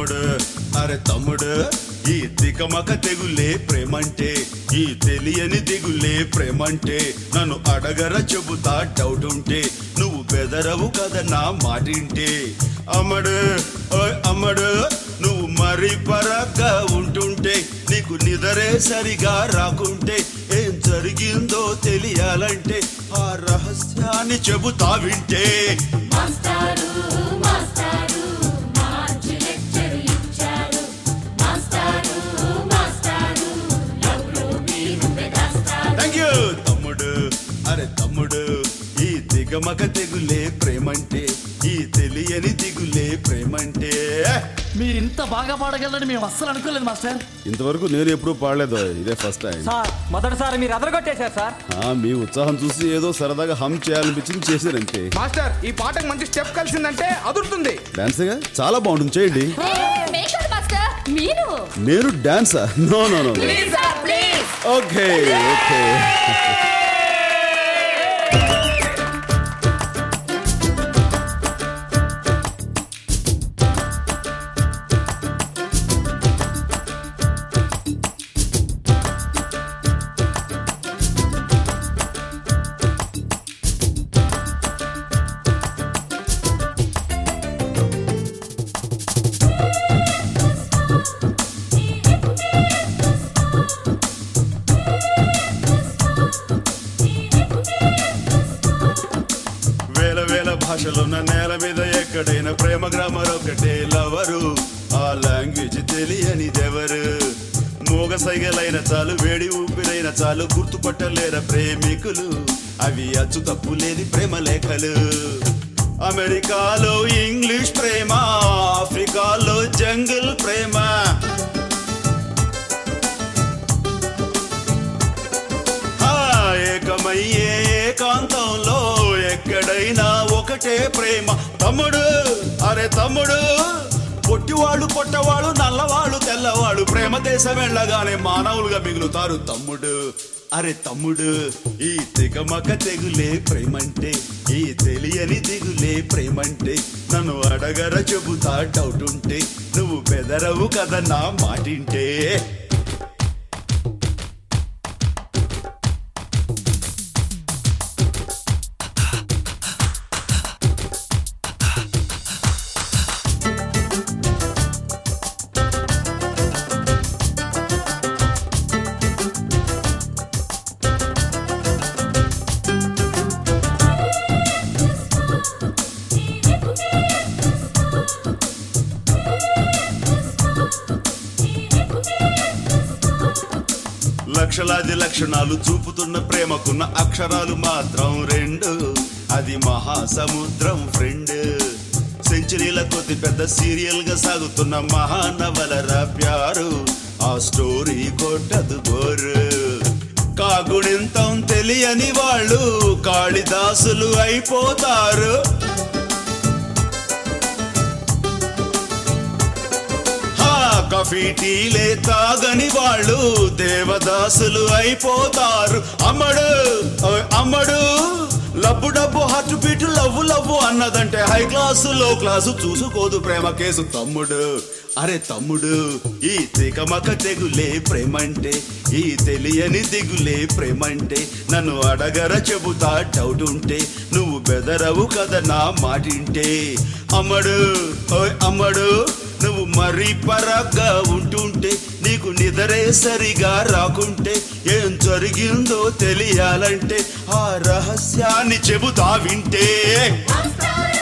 తమ్ముడు అరే తమ్ముడు ఈ తికమక తెగులే ప్రేమంటే ఈ తెలియని దిగులే ప్రేమంటే నన్ను అడగర చెబుతా డౌట్ ఉంటే నువ్వు బెదరవు కదా నా మాటింటే అమ్మడు ఓయ్ అమ్మడు నువ్వు మరి పరగ్గా ఉంటుంటే నీకు నిదరే సరిగా రాకుంటే ఏం జరిగిందో తెలియాలంటే ఆ రహస్యాన్ని చెబుతా వింటే మాస్టారు మాస్టారు మార్చి లెక్చర్ ఇచ్చారు మాస్టారు మాస్టారు ఎవరు మీరు మెగాస్టార్ థ్యాంక్ యూ తమ్ముడు అరే తమ్ముడు ఈ దిగమక తెగులే ప్రేమంటే ఈ తెలియని దిగులే ప్రేమంటే మీరు ఇంత బాగా పాడగలరని మేము అస్సలు అనుకోలేదు మాస్టర్ ఇంతవరకు నేను ఎప్పుడూ పాడలేదు ఇదే ఫస్ట్ టైం సార్ మొదటిసారి మీరు అదరగొట్టేశారు సార్ మీ ఉత్సాహం చూసి ఏదో సరదాగా హమ్ చేయాలనిపించింది చేశారంతే మాస్టర్ ఈ పాటకు మంచి స్టెప్ కలిసిందంటే అదురుతుంది డాన్స్గా చాలా బాగుంటుంది చేయండి మేకర్ మాస్టర్ మీరు నేను డాన్సా no no no please sir please okay okay వేల వేల భాషలున్న నేల మీద ఎక్కడైనా ప్రేమ గ్రామర్ ఒకటే లవరు ఆ లాంగ్వేజ్ తెలియనిదెవరు మూగ సైగలైన చాలు వేడి ఊపిరైన చాలు గుర్తుపట్టలేర ప్రేమికులు అవి అచ్చు తప్పు లేని ప్రేమ లేఖలు అమెరికాలో ఇంగ్లీష్ ప్రేమ ఆఫ్రికాలో జంగిల్ ప్రేమ ఆ ఏకమయ్యే ఏకాంతంలో ఎక్కడైనా ఒకటే ప్రేమ తమ్ముడు అరే తమ్ముడు పొట్టివాళ్ళు పొట్టవాళ్ళు నల్లవాళ్ళు తెల్లవాళ్ళు ప్రేమ దేశం వెళ్ళగానే మానవులుగా మిగులుతారు తమ్ముడు అరే తమ్ముడు ఈ తికమక తెగులే ప్రేమంటే ఈ తెలియని దిగులే ప్రేమంటే నన్ను అడగర చెబుతా డౌట్ ఉంటే నువ్వు బెదరవు కదా నా మాటింటే లక్షలాది లక్షణాలు చూపుతున్న ప్రేమకున్న అక్షరాలు మాత్రం రెండు అది మహాసముద్రం ఫ్రెండ్ సెంచరీల కొద్ది పెద్ద సీరియల్ గా సాగుతున్న మహానవలర ప్యారు ఆ స్టోరీ కొట్టదు బోరు కాగుణింతం తెలియని వాళ్ళు కాళిదాసులు అయిపోతారు హా, కాఫీ టీలే తాగని వాళ్ళు దేవదాసులు అయిపోతారు అమ్మడు ఓయ్ అమ్మడు lub dub heart beat love love అన్నదంటే హై క్లాసు లో క్లాసు చూసుకోదు ప్రేమ కేసు తమ్ముడు అరే తమ్ముడు ఈ తికమక తెగులే ప్రేమంటే ఈ తెలియని దిగులే ప్రేమంటే నన్ను అడగర చెబుతా డౌట్ ఉంటే నువ్వు బెదరవు కదా నా మాటింటే అమ్మడు ఓయ్ అమ్మడు నువ్వు మరీ పరాగ్గా ఉంటుంటే నీకు నిదరే సరిగా రాకుంటే ఏం జరిగిందో తెలియాలంటే ఆ రహస్యాన్ని చెబుతా వింటే మాస్టారు